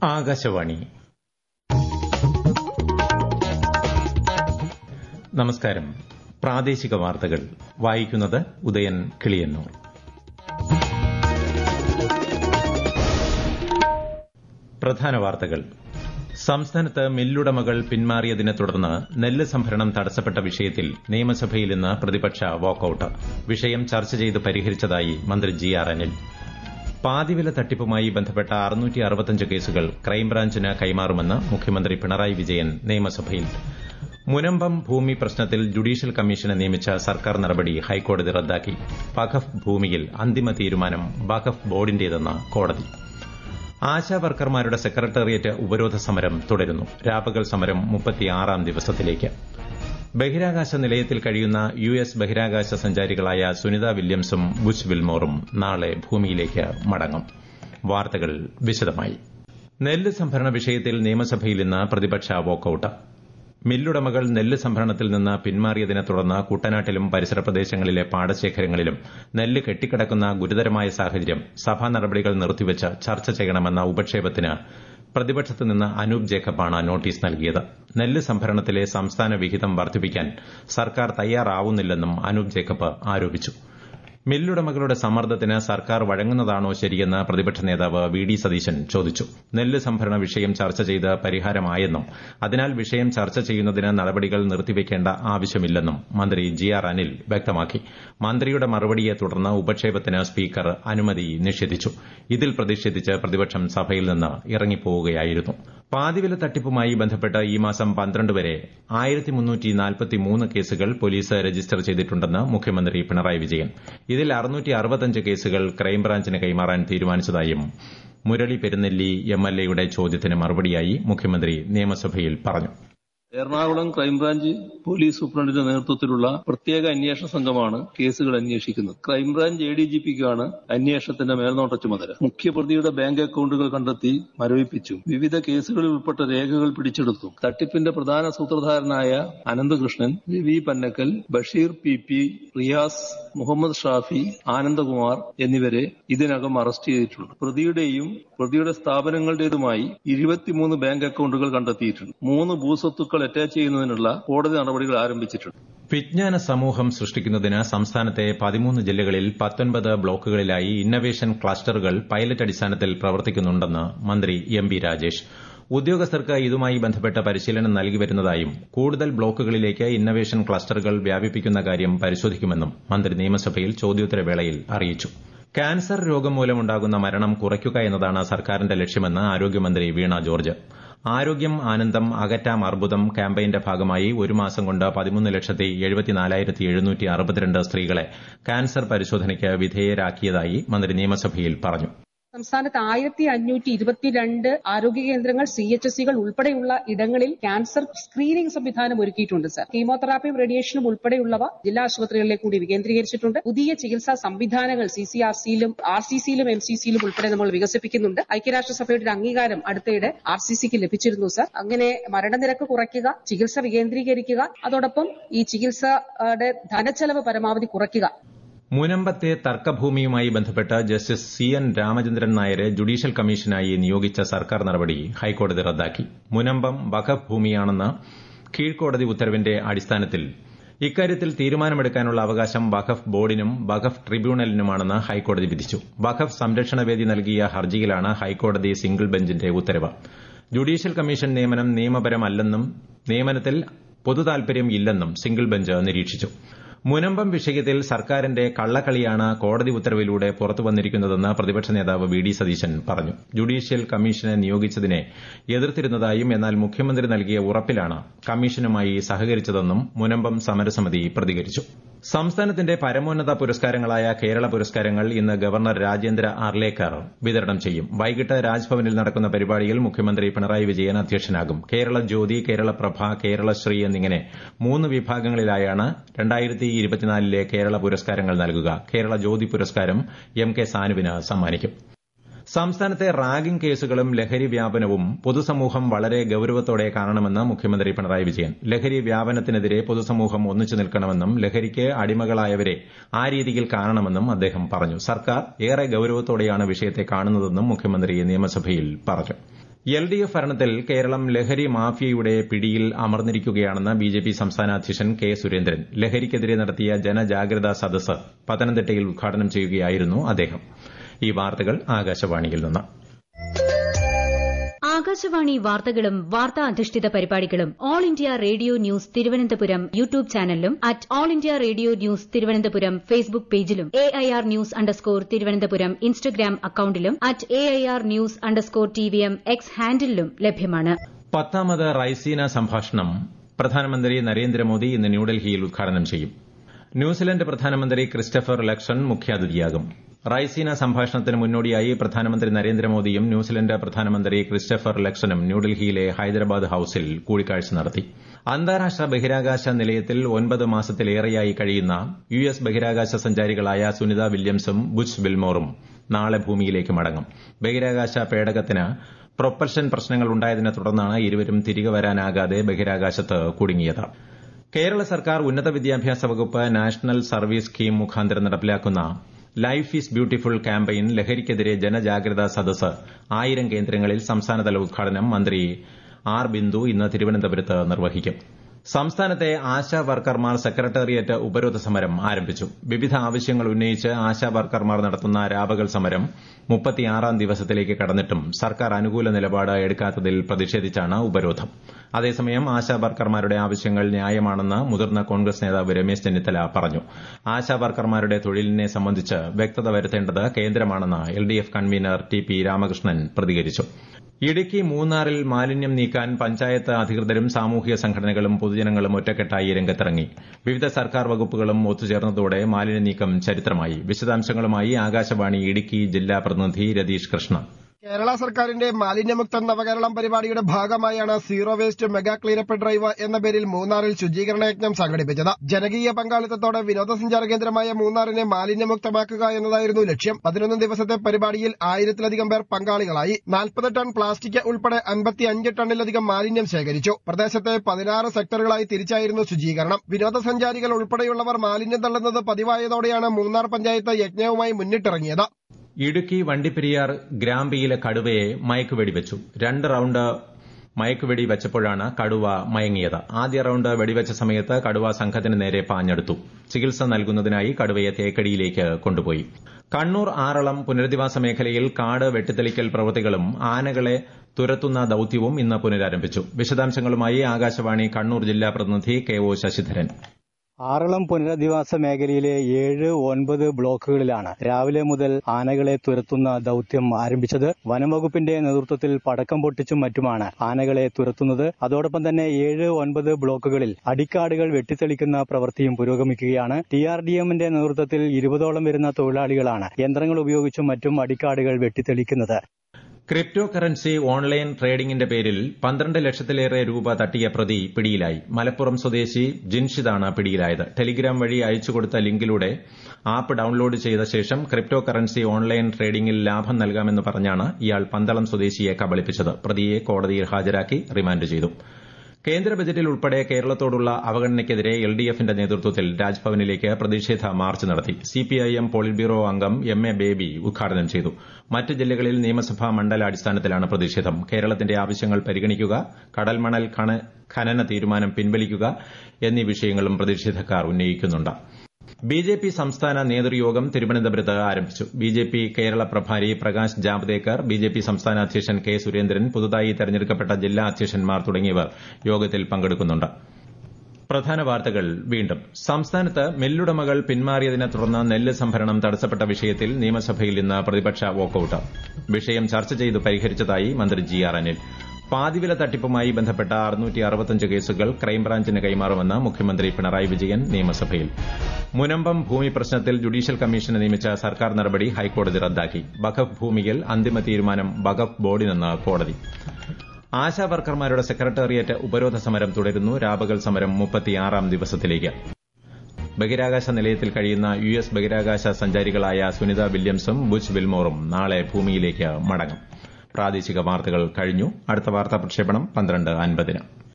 ആകാശവാണി നമസ്കാരം പ്രാദേശിക വാർത്തകൾ വായിക്കുന്നത് ഉദയൻ കിളിയന്നൂർ പ്രധാന വാർത്തകൾ സംസ്ഥാനത്ത് മില്ലുടമകൾ പിന്മാറിയതിനെ തുടർന്ന് നെല്ല് സംഭരണം തടസ്സപ്പെട്ട വിഷയത്തിൽ നിയമസഭയിൽ ഇന്ന് പ്രതിപക്ഷ വാക്കൌട്ട് വിഷയം ചർച്ച ചെയ്ത് പരിഹരിച്ചതായി മന്ത്രി ജി ആർ അനിൽ പാതിവില തട്ടിപ്പുമായി ബന്ധപ്പെട്ട അറുന്നൂറ്റി അറുപത്തഞ്ച് കേസുകൾ ക്രൈംബ്രാഞ്ചിന് കൈമാറുമെന്ന് മുഖ്യമന്ത്രി പിണറായി വിജയൻ നിയമസഭയിൽ മുനമ്പം ഭൂമി പ്രശ്നത്തിൽ ജുഡീഷ്യൽ കമ്മീഷനെ നിയമിച്ച സർക്കാർ നടപടി ഹൈക്കോടതി റദ്ദാക്കി വഖഫ് ഭൂമിയിൽ അന്തിമ തീരുമാനം വഖഫ് ബോർഡിന്റേതെന്ന് കോടതി ആശാ വർക്കർമാരുടെ സെക്രട്ടേറിയറ്റ് ഉപരോധ സമരം തുടരുന്നു രാപ്പകൽ സമരം മുപ്പത്തിയാറാം ദിവസത്തിലേക്ക് ബഹിരാകാശ നിലയത്തിൽ കഴിയുന്ന യു എസ് ബഹിരാകാശ സഞ്ചാരികളായ സുനിത വില്യംസും ബുച്ച് വിൽമോറും നാളെ ഭൂമിയിലേക്ക് മടങ്ങും വാർത്തകൾ വിശദമായി നെല്ല് സംഭരണ വിഷയത്തിൽ നിയമസഭയിൽ ഇന്ന് പ്രതിപക്ഷ വാക്കൌട്ട് മില്ലുടമകൾ നെല്ല് സംഭരണത്തിൽ നിന്ന് പിന്മാറിയതിനെ തുടർന്ന് കുട്ടനാട്ടിലും പരിസര പ്രദേശങ്ങളിലെ പാടശേഖരങ്ങളിലും നെല്ല് കെട്ടിക്കിടക്കുന്ന ഗുരുതരമായ സാഹചര്യം സഭാ നടപടികൾ നിർത്തിവച്ച് ചർച്ച ചെയ്യണമെന്ന ഉപക്ഷേപത്തിന് പ്രതിപക്ഷത്ത് നിന്ന് അനൂപ് ജേക്കബാണ് നോട്ടീസ് നൽകിയത് നെല്ല് സംഭരണത്തിലെ സംസ്ഥാന വിഹിതം വർദ്ധിപ്പിക്കാൻ സർക്കാർ തയ്യാറാവുന്നില്ലെന്നും അനൂപ് ജേക്കബ് ആരോപിച്ചു മില്ലുടമകളുടെ സമ്മർദ്ദത്തിന് സർക്കാർ വഴങ്ങുന്നതാണോ ശരിയെന്ന് പ്രതിപക്ഷ നേതാവ് വി ഡി സതീശൻ ചോദിച്ചു നെല്ല് സംഭരണ വിഷയം ചർച്ച ചെയ്ത് പരിഹാരമായെന്നും അതിനാൽ വിഷയം ചർച്ച ചെയ്യുന്നതിന് നടപടികൾ നിർത്തിവെക്കേണ്ട ആവശ്യമില്ലെന്നും മന്ത്രി ജി ആർ അനിൽ വ്യക്തമാക്കി മന്ത്രിയുടെ മറുപടിയെ തുടർന്ന് ഉപക്ഷേപത്തിന് സ്പീക്കർ അനുമതി നിഷേധിച്ചു ഇതിൽ പ്രതിഷേധിച്ച് പ്രതിപക്ഷം സഭയിൽ നിന്ന് ഇറങ്ങിപ്പോവുകയായിരുന്നു പാതിവില തട്ടിപ്പുമായി ബന്ധപ്പെട്ട് ഈ മാസം പന്ത്രണ്ട് വരെ ആയിരത്തി മുന്നൂറ്റി നാൽപ്പത്തിമൂന്ന് കേസുകൾ പോലീസ് രജിസ്റ്റർ ചെയ്തിട്ടുണ്ടെന്ന് മുഖ്യമന്ത്രി പിണറായി വിജയൻ ഇതിൽ അറുന്നൂറ്റി അറുപത്തഞ്ച് കേസുകൾ ക്രൈംബ്രാഞ്ചിന് കൈമാറാൻ തീരുമാനിച്ചതായും മുരളി പെരുന്നെല്ലി എംഎൽഎയുടെ ചോദ്യത്തിന് മറുപടിയായി മുഖ്യമന്ത്രി നിയമസഭയിൽ പറഞ്ഞു എറണാകുളം ക്രൈംബ്രാഞ്ച് പോലീസ് സൂപ്രണ്ടിന്റെ നേതൃത്വത്തിലുള്ള പ്രത്യേക അന്വേഷണ സംഘമാണ് കേസുകൾ അന്വേഷിക്കുന്നത് ക്രൈംബ്രാഞ്ച് എ ഡി ജി പിക്കാണ് അന്വേഷണത്തിന്റെ മേൽനോട്ട ചുമതല മുഖ്യപ്രതിയുടെ ബാങ്ക് അക്കൌണ്ടുകൾ കണ്ടെത്തി മരവിപ്പിച്ചു വിവിധ കേസുകളിൽ ഉൾപ്പെട്ട രേഖകൾ പിടിച്ചെടുത്തു തട്ടിപ്പിന്റെ പ്രധാന സൂത്രധാരനായ അനന്തകൃഷ്ണൻ രവി പന്നക്കൽ ബഷീർ പി പി റിയാസ് മുഹമ്മദ് ഷാഫി ആനന്ദകുമാർ എന്നിവരെ ഇതിനകം അറസ്റ്റ് ചെയ്തിട്ടുണ്ട് പ്രതിയുടെയും പ്രതിയുടെ സ്ഥാപനങ്ങളുടേതുമായി ഇരുപത്തിമൂന്ന് ബാങ്ക് അക്കൌണ്ടുകൾ കണ്ടെത്തിയിട്ടുണ്ട് മൂന്ന് ഭൂസ്വത്തുക്കൾ അറ്റാച്ച് ചെയ്യുന്നതിനുള്ള കോടതി നടപടികൾ ആരംഭിച്ചിട്ടുണ്ട് വിജ്ഞാന സമൂഹം സൃഷ്ടിക്കുന്നതിന് സംസ്ഥാനത്തെ പതിമൂന്ന് ജില്ലകളിൽ പത്തൊൻപത് ബ്ലോക്കുകളിലായി ഇന്നവേഷൻ ക്ലസ്റ്ററുകൾ പൈലറ്റ് അടിസ്ഥാനത്തിൽ പ്രവർത്തിക്കുന്നുണ്ടെന്ന് മന്ത്രി എം ബി രാജേഷ് ഉദ്യോഗസ്ഥർക്ക് ഇതുമായി ബന്ധപ്പെട്ട പരിശീലനം നൽകി വരുന്നതായും കൂടുതൽ ബ്ലോക്കുകളിലേക്ക് ഇന്നവേഷൻ ക്ലസ്റ്ററുകൾ വ്യാപിപ്പിക്കുന്ന കാര്യം പരിശോധിക്കുമെന്നും മന്ത്രി നിയമസഭയിൽ ചോദ്യോത്തരവേളയിൽ അറിയിച്ചു ക്യാൻസർ രോഗം മൂലമുണ്ടാകുന്ന മരണം കുറയ്ക്കുക എന്നതാണ് സർക്കാരിന്റെ ലക്ഷ്യമെന്ന് ആരോഗ്യമന്ത്രി വീണ ജോർജ് ആരോഗ്യം ആനന്ദം അകറ്റാം അർബുദം ക്യാമ്പയിന്റെ ഭാഗമായി ഒരു മാസം കൊണ്ട് പതിമൂന്ന് ലക്ഷത്തി എഴുപത്തിനാലായിരത്തി എഴുന്നൂറ്റി അറുപത്തിരണ്ട് സ്ത്രീകളെ ക്യാൻസർ പരിശോധനയ്ക്ക് വിധേയരാക്കിയതായി മന്ത്രി നിയമസഭയിൽ പറഞ്ഞു സംസ്ഥാനത്ത് ആയിരത്തി അഞ്ഞൂറ്റി ഇരുപത്തിരണ്ട് ആരോഗ്യ കേന്ദ്രങ്ങൾ സി എച്ച് എസ് സികൾ ഉൾപ്പെടെയുള്ള ഇടങ്ങളിൽ ക്യാൻസർ സ്ക്രീനിംഗ് സംവിധാനം ഒരുക്കിയിട്ടുണ്ട് സർ കീമോതെറാപ്പിയും റേഡിയേഷനും ഉൾപ്പെടെയുള്ളവ ജില്ലാ ആശുപത്രികളിലേക്ക് കൂടി വികേന്ദ്രീകരിച്ചിട്ടുണ്ട് പുതിയ ചികിത്സാ സംവിധാനങ്ങൾ സി സി ആർ സിയിലും ആർ സി സിയിലും എം സി സിയിലും ഉൾപ്പെടെ നമ്മൾ വികസിപ്പിക്കുന്നുണ്ട് ഐക്യരാഷ്ട്രസഭയുടെ അംഗീകാരം അടുത്തയിടെ ആർ സി സിക്ക് ലഭിച്ചിരുന്നു സർ അങ്ങനെ മരണനിരക്ക് കുറയ്ക്കുക ചികിത്സ വികേന്ദ്രീകരിക്കുക അതോടൊപ്പം ഈ ചികിത്സയുടെ ധനച്ചെലവ് പരമാവധി കുറയ്ക്കുക മുനമ്പത്തെ തർക്കഭൂമിയുമായി ബന്ധപ്പെട്ട് ജസ്റ്റിസ് സി എൻ രാമചന്ദ്രൻ നായരെ ജുഡീഷ്യൽ കമ്മീഷനായി നിയോഗിച്ച സർക്കാർ നടപടി ഹൈക്കോടതി റദ്ദാക്കി മുനമ്പം വഖഫ് ഭൂമിയാണെന്ന് കീഴ്ക്കോടതി ഉത്തരവിന്റെ അടിസ്ഥാനത്തിൽ ഇക്കാര്യത്തിൽ തീരുമാനമെടുക്കാനുള്ള അവകാശം വഖഫ് ബോർഡിനും വഖഫ് ട്രിബ്യൂണലിനുമാണെന്ന് ഹൈക്കോടതി വിധിച്ചു വഖഫ് സംരക്ഷണവേദി നൽകിയ ഹർജിയിലാണ് ഹൈക്കോടതി സിംഗിൾ ബെഞ്ചിന്റെ ഉത്തരവ് ജുഡീഷ്യൽ കമ്മീഷൻ നിയമനം നിയമപരമല്ലെന്നും നിയമനത്തിൽ പൊതുതാൽപര്യം ഇല്ലെന്നും സിംഗിൾ ബെഞ്ച് നിരീക്ഷിച്ചു മുനമ്പം വിഷയത്തിൽ സർക്കാരിന്റെ കള്ളക്കളിയാണ് കോടതി ഉത്തരവിലൂടെ പുറത്തുവന്നിരിക്കുന്നതെന്ന് പ്രതിപക്ഷ നേതാവ് വി ഡി സതീശൻ പറഞ്ഞു ജുഡീഷ്യൽ കമ്മീഷനെ നിയോഗിച്ചതിനെ എതിർത്തിരുന്നതായും എന്നാൽ മുഖ്യമന്ത്രി നൽകിയ ഉറപ്പിലാണ് കമ്മീഷനുമായി സഹകരിച്ചതെന്നും മുനമ്പം സമരസമിതി പ്രതികരിച്ചു സംസ്ഥാനത്തിന്റെ പരമോന്നത പുരസ്കാരങ്ങളായ കേരള പുരസ്കാരങ്ങൾ ഇന്ന് ഗവർണർ രാജേന്ദ്ര അർലേക്കർ വിതരണം ചെയ്യും വൈകിട്ട് രാജ്ഭവനിൽ നടക്കുന്ന പരിപാടിയിൽ മുഖ്യമന്ത്രി പിണറായി വിജയൻ അധ്യക്ഷനാകും കേരള ജ്യോതി കേരള പ്രഭ കേരളശ്രീ എന്നിങ്ങനെ മൂന്ന് വിഭാഗങ്ങളിലായാണ് രണ്ടായിരത്തി ഇരുപത്തിനാലിലെ കേരള പുരസ്കാരങ്ങൾ നൽകുക കേരള ജ്യോതി പുരസ്കാരം എം കെ സാനുവിന് സമ്മാനിക്കും സംസ്ഥാനത്തെ റാഗിംഗ് കേസുകളും ലഹരി വ്യാപനവും പൊതുസമൂഹം വളരെ ഗൌരവത്തോടെ കാണണമെന്ന് മുഖ്യമന്ത്രി പിണറായി വിജയൻ ലഹരി വ്യാപനത്തിനെതിരെ പൊതുസമൂഹം ഒന്നിച്ചു നിൽക്കണമെന്നും ലഹരിക്ക് അടിമകളായവരെ ആ രീതിയിൽ കാണണമെന്നും അദ്ദേഹം പറഞ്ഞു സർക്കാർ ഏറെ ഗൌരവത്തോടെയാണ് വിഷയത്തെ കാണുന്നതെന്നും മുഖ്യമന്ത്രി നിയമസഭയിൽ പറഞ്ഞു എൽ ഡി എഫ് ഭരണത്തിൽ കേരളം ലഹരി മാഫിയയുടെ പിടിയിൽ അമർന്നിരിക്കുകയാണെന്ന് ബി ജെ പി സംസ്ഥാന അധ്യക്ഷൻ കെ സുരേന്ദ്രൻ ലഹരിക്കെതിരെ നടത്തിയ ജനജാഗ്രതാ സദസ്സ് പത്തനംതിട്ടയിൽ ഉദ്ഘാടനം ചെയ്യുകയായിരുന്നു അദ്ദേഹം ഈ വാർത്തകൾ ആകാശവാണിയിൽ നിന്ന് ആകാശവാണി വാർത്തകളും വാർത്താ അധിഷ്ഠിത പരിപാടികളും All India Radio News Thiruvananthapuram YouTube ചാനലിലും at All India Radio News Thiruvananthapuram Facebook പേജിലും A I R news underscore Thiruvananthapuram Instagram അക്കൌണ്ടിലും at A I R news underscore T V M X ഹാൻഡിലും ലഭ്യമാണ് പത്താമത് റൈസീന സംഭാഷണം പ്രധാനമന്ത്രി നരേന്ദ്രമോദി ഇന്ന് ന്യൂഡൽഹിയിൽ ഉദ്ഘാടനം ചെയ്യും ന്യൂസിലൻഡ് പ്രധാനമന്ത്രി ക്രിസ്റ്റഫർ ലക്ഷൻ മുഖ്യാതിഥിയാകും റൈസീന സംഭാഷണത്തിന് മുന്നോടിയായി പ്രധാനമന്ത്രി നരേന്ദ്രമോദിയും ന്യൂസിലൻഡ് പ്രധാനമന്ത്രി ക്രിസ്റ്റഫർ ലക്ഷനും ന്യൂഡൽഹിയിലെ ഹൈദരാബാദ് ഹൌസിൽ കൂടിക്കാഴ്ച നടത്തി അന്താരാഷ്ട്ര ബഹിരാകാശ നിലയത്തിൽ ഒൻപത് മാസത്തിലേറെയായി കഴിയുന്ന യു എസ് ബഹിരാകാശ സഞ്ചാരികളായ സുനിത വില്യംസും ബുച്ച് ബിൽമോറും നാളെ ഭൂമിയിലേക്ക് മടങ്ങും ബഹിരാകാശ പേടകത്തിന് പ്രൊപ്പൽഷൻ പ്രശ്നങ്ങൾ ഉണ്ടായതിനെ തുടർന്നാണ് ഇരുവരും തിരികെ വരാനാകാതെ ബഹിരാകാശത്ത് കുടുങ്ങിയത് കേരള സർക്കാർ ഉന്നത വിദ്യാഭ്യാസ വകുപ്പ് നാഷണൽ സർവീസ് സ്കീം മുഖാന്തരം നടപ്പിലാക്കുന്ന ലൈഫ് ഈസ് ബ്യൂട്ടിഫുൾ ക്യാമ്പയിൻ ലഹരിക്കെതിരെ ജനജാഗ്രതാ സദസ്സ് ആയിരം കേന്ദ്രങ്ങളിൽ സംസ്ഥാനതല ഉദ്ഘാടനം മന്ത്രി ആർ ബിന്ദു ഇന്ന് തിരുവനന്തപുരത്ത് നിർവഹിക്കും സംസ്ഥാനത്തെ ആശാ വർക്കർമാർ സെക്രട്ടേറിയറ്റ് ഉപരോധ സമരം ആരംഭിച്ചു വിവിധ ആവശ്യങ്ങൾ ഉന്നയിച്ച് ആശാ വർക്കർമാർ നടത്തുന്ന രാപകൽ സമരം മുപ്പത്തിയാറാം ദിവസത്തിലേക്ക് കടന്നിട്ടും സർക്കാർ അനുകൂല നിലപാട് എടുക്കാത്തതിൽ പ്രതിഷേധിച്ചാണ് ഉപരോധം അതേസമയം ആശാ വർക്കർമാരുടെ ആവശ്യങ്ങൾ ന്യായമാണെന്ന് മുതിർന്ന കോൺഗ്രസ് നേതാവ് രമേശ് ചെന്നിത്തല പറഞ്ഞു ആശാ വർക്കർമാരുടെ തൊഴിലിനെ സംബന്ധിച്ച് വ്യക്തത വരുത്തേണ്ടത് കേന്ദ്രമാണെന്ന് LDF convener T P Ramakrishnan പ്രതികരിച്ചു ഇടുക്കി മൂന്നാറിൽ മാലിന്യം നീക്കാൻ പഞ്ചായത്ത് അധികൃതരും സാമൂഹിക സംഘടനകളും പൊതുജനങ്ങളും ഒറ്റക്കെട്ടായി രംഗത്തിറങ്ങി വിവിധ സർക്കാർ വകുപ്പുകളും ഒത്തുചേർന്നതോടെ മാലിന്യ നീക്കം ചരിത്രമായി വിശദാംശങ്ങളുമായി ആകാശവാണി ഇടുക്കി ജില്ലാ പ്രതിനിധി രതീഷ് കൃഷ്ണ കേരള സർക്കാരിന്റെ മാലിന്യമുക്ത നവകേരളം പരിപാടിയുടെ ഭാഗമായാണ് zero waste mega cleanup drive എന്ന പേരിൽ മൂന്നാറിൽ ശുചീകരണ യജ്ഞം സംഘടിപ്പിച്ചത് ജനകീയ പങ്കാളിത്തത്തോടെ വിനോദസഞ്ചാര കേന്ദ്രമായ മൂന്നാറിനെ മാലിന്യമുക്തമാക്കുക എന്നതായിരുന്നു ലക്ഷ്യം പതിനൊന്ന് ദിവസത്തെ പരിപാടിയിൽ ആയിരത്തിലധികം പേർ പങ്കാളികളായി നാൽപ്പത് ടൺ പ്ലാസ്റ്റിക് ഉൾപ്പെടെ അൻപത്തിയഞ്ച് ടണ്ണിലധികം മാലിന്യം ശേഖരിച്ചു പ്രദേശത്തെ പതിനാറ് സെക്ടറുകളായി തിരിച്ചായിരുന്നു ശുചീകരണം വിനോദസഞ്ചാരികൾ ഉൾപ്പെടെയുള്ളവർ മാലിന്യം തള്ളുന്നത് പതിവായതോടെയാണ് മൂന്നാർ പഞ്ചായത്ത് യജ്ഞവുമായി മുന്നിട്ടിറങ്ങിയത് ഇടുക്കി വണ്ടിപ്പെരിയാർ ഗ്രാമ്പിയിലെ കടുവയെ മയക്കുവെടി വെച്ചു രണ്ട് റൌണ്ട് മയക്കുവെടി വെച്ചപ്പോഴാണ് കടുവ മയങ്ങിയത് ആദ്യ റൌണ്ട് വെടിവെച്ച സമയത്ത് കടുവ സംഘത്തിന് നേരെ പാഞ്ഞെടുത്തു ചികിത്സ നൽകുന്നതിനായി കടുവയെ തേക്കടിയിലേക്ക് കൊണ്ടുപോയി കണ്ണൂർ ആറളം പുനരധിവാസ മേഖലയിൽ കാട് വെട്ടിത്തെളിക്കൽ പ്രവൃത്തികളും ആനകളെ തുരത്തുന്ന ദൌത്യവും ഇന്ന് പുനരാരംഭിച്ചു വിശദാംശങ്ങളുമായി ആകാശവാണി കണ്ണൂർ ജില്ലാ പ്രതിനിധി കെ ഒ ശശിധരൻ ആറളം പുനരധിവാസ മേഖലയിലെ ഏഴ് ഒൻപത് ബ്ലോക്കുകളിലാണ് രാവിലെ മുതൽ ആനകളെ തുരത്തുന്ന ദൌത്യം ആരംഭിച്ചത് വനംവകുപ്പിന്റെ നേതൃത്വത്തിൽ പടക്കം പൊട്ടിച്ചും മറ്റുമാണ് ആനകളെ തുരത്തുന്നത് അതോടൊപ്പം തന്നെ ഏഴ് ഒൻപത് ബ്ലോക്കുകളിൽ അടിക്കാടുകൾ വെട്ടിത്തെളിക്കുന്ന പ്രവൃത്തിയും പുരോഗമിക്കുകയാണ് ടി ആർ ഡി എമ്മിന്റെ നേതൃത്വത്തിൽ ഇരുപതോളം വരുന്ന തൊഴിലാളികളാണ് യന്ത്രങ്ങൾ ഉപയോഗിച്ചും മറ്റും അടിക്കാടുകൾ വെട്ടിത്തെളിക്കുന്നത് ക്രിപ്റ്റോ കറൻസി ഓൺലൈൻ ട്രേഡിംഗിന്റെ പേരിൽ പന്ത്രണ്ട് ലക്ഷത്തിലേറെ രൂപ തട്ടിയ പ്രതി പിടിയിലായി മലപ്പുറം സ്വദേശി ജിൻഷിദാണ് പിടിയിലായത് ടെലിഗ്രാം വഴി അയച്ചുകൊടുത്ത ലിങ്കിലൂടെ ആപ്പ് ഡൌൺലോഡ് ചെയ്ത ശേഷം ക്രിപ്റ്റോ കറൻസി ഓൺലൈൻ ട്രേഡിംഗിൽ ലാഭം നൽകാമെന്ന് പറഞ്ഞാണ് ഇയാൾ പന്തളം സ്വദേശിയെ കബളിപ്പിച്ചത് പ്രതിയെ കോടതിയിൽ ഹാജരാക്കി റിമാൻഡ് ചെയ്തു കേന്ദ്ര ബജറ്റിൽ ഉൾപ്പെടെ കേരളത്തോടുള്ള അവഗണനയ്ക്കെതിരെ എൽ ഡി എഫിന്റെ നേതൃത്വത്തിൽ രാജ്ഭവനിലേക്ക് പ്രതിഷേധ മാർച്ച് നടത്തി സിപിഐഎം പോളിറ്റ് ബ്യൂറോ അംഗം എം എ ബേബി ഉദ്ഘാടനം ചെയ്തു മറ്റ് ജില്ലകളിൽ നിയമസഭാ മണ്ഡലാടിസ്ഥാനത്തിലാണ് പ്രതിഷേധം കേരളത്തിന്റെ ആവശ്യങ്ങൾ പരിഗണിക്കുക കടൽമണൽ ഖനന തീരുമാനം പിൻവലിക്കുക എന്നീ വിഷയങ്ങളും പ്രതിഷേധക്കാർ ഉന്നയിക്കുന്നുണ്ട് ബി ജെ പി സംസ്ഥാന നേതൃയോഗം തിരുവനന്തപുരത്ത് ആരംഭിച്ചു ബി ജെ പി കേരള പ്രഭാരി Prakash Javadekar B J P സംസ്ഥാന അധ്യക്ഷൻ കെ സുരേന്ദ്രൻ പുതുതായി തെരഞ്ഞെടുക്കപ്പെട്ട ജില്ലാ അധ്യക്ഷന്മാർ തുടങ്ങിയവർ യോഗത്തിൽ പങ്കെടുക്കുന്നുണ്ട് പ്രധാന വാർത്തകൾ വീണ്ടും സംസ്ഥാനത്ത് മില്ലുടമകൾ പിന്മാറിയതിനെ തുടർന്ന് നെല്ല് സംഭരണം തടസ്സപ്പെട്ട വിഷയത്തിൽ നിയമസഭയിൽ ഇന്ന് പ്രതിപക്ഷ വാക്കൌട്ട് വിഷയം ചർച്ച ചെയ്ത് പരിഹരിച്ചതായി മന്ത്രി ജി ആർ അനിൽ പാതിവില തട്ടിപ്പുമായി ബന്ധപ്പെട്ട അറുന്നൂറ്റി അറുപത്തഞ്ച് കേസുകൾ ക്രൈംബ്രാഞ്ചിന് കൈമാറുമെന്ന് മുഖ്യമന്ത്രി പിണറായി വിജയൻ നിയമസഭയിൽ മുനമ്പം ഭൂമി പ്രശ്നത്തിൽ ജുഡീഷ്യൽ കമ്മീഷനെ നിയമിച്ച സർക്കാർ നടപടി ഹൈക്കോടതി റദ്ദാക്കി വഖഫ് ഭൂമിയിൽ അന്തിമ തീരുമാനം വഖഫ് ബോർഡിനെന്ന് കോടതി ആശാ വർക്കർമാരുടെ സെക്രട്ടേറിയറ്റ് ഉപരോധ സമരം തുടരുന്നു രാപകൽ സമരം മുപ്പത്തിയാറാം ദിവസത്തിലേക്ക് ബഹിരാകാശ നിലയത്തിൽ കഴിയുന്ന യു എസ് ബഹിരാകാശ സഞ്ചാരികളായ സുനിത വില്യംസും ബുച്ച് വിൽമോറും നാളെ ഭൂമിയിലേക്ക് മടങ്ങും പ്രാദേശിക വാർത്തകൾ കഴിഞ്ഞു അടുത്ത വാർത്താ പ്രക്ഷേപണം പന്ത്രണ്ട് അൻപതിന്